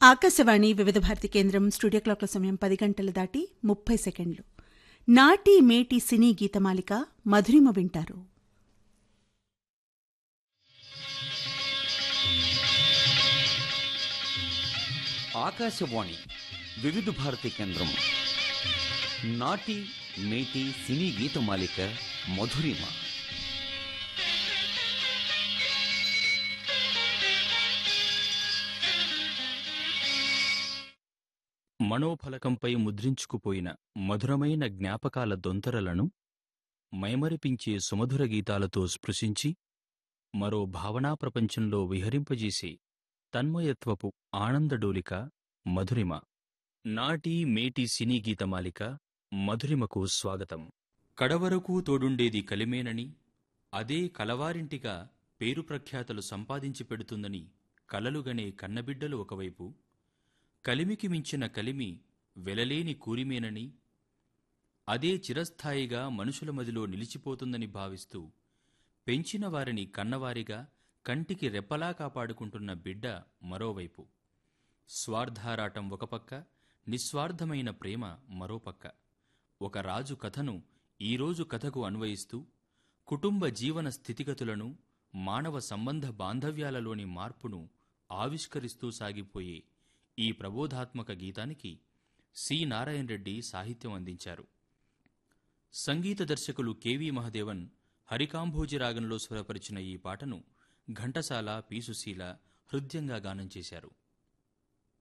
ఆకాశవాణి వివిధ భారతి కేంద్రం స్టూడియో క్లాక్ల సమయం పది గంటలు దాటి ముప్పై సెకండ్లు నాటి మేటి సినీ గీతమాలిక మధురిమ వింటారు ఆకాశవాణి వివిధ భారతి కేంద్రం నాటి మేటి సినీ గీతమాలిక మధురిమ మనోఫలకంపై ముద్రించుకుపోయిన మధురమైన జ్ఞాపకాల దొంతరలను మైమరిపించే సుమధుర గీతాలతో స్పృశించి మరో భావనా ప్రపంచంలో విహరింపజేసే తన్మయత్వపు ఆనందడోలిక మధురిమ నాటి మేటి సినీ గీతమాలిక మధురిమకు స్వాగతం కడవరకు తోడుండేది కలిమేనని అదే కలవారింటిగా పేరు ప్రఖ్యాతలు సంపాదించి పెడుతుందని కలలుగనే కన్నబిడ్డలు ఒకవైపు కలిమికి మించిన కలిమి వెలలేని కూరిమేనని అదే చిరస్థాయిగా మనుషుల మదిలో నిలిచిపోతుందని భావిస్తూ పెంచిన వారిని కన్నవారిగా కంటికి రెప్పలా కాపాడుకుంటున్న బిడ్డ మరోవైపు స్వార్థారాటం ఒక పక్క నిస్వార్థమైన ప్రేమ మరోపక్క ఒక రాజు కథను ఈరోజు కథకు అన్వయిస్తూ కుటుంబ జీవన స్థితిగతులను మానవ సంబంధ బాంధవ్యాలలోని మార్పును ఆవిష్కరిస్తూ సాగిపోయే ఈ ప్రబోధాత్మక గీతానికి సి నారాయణ రెడ్డి సాహిత్యం అందించారు సంగీత దర్శకులు కెవి మహదేవన్ హరికాంభోజి రాగంలో స్వరపరిచిన ఈ పాటను ఘంటసాల పీసుశీల హృద్యంగా గానం చేశారు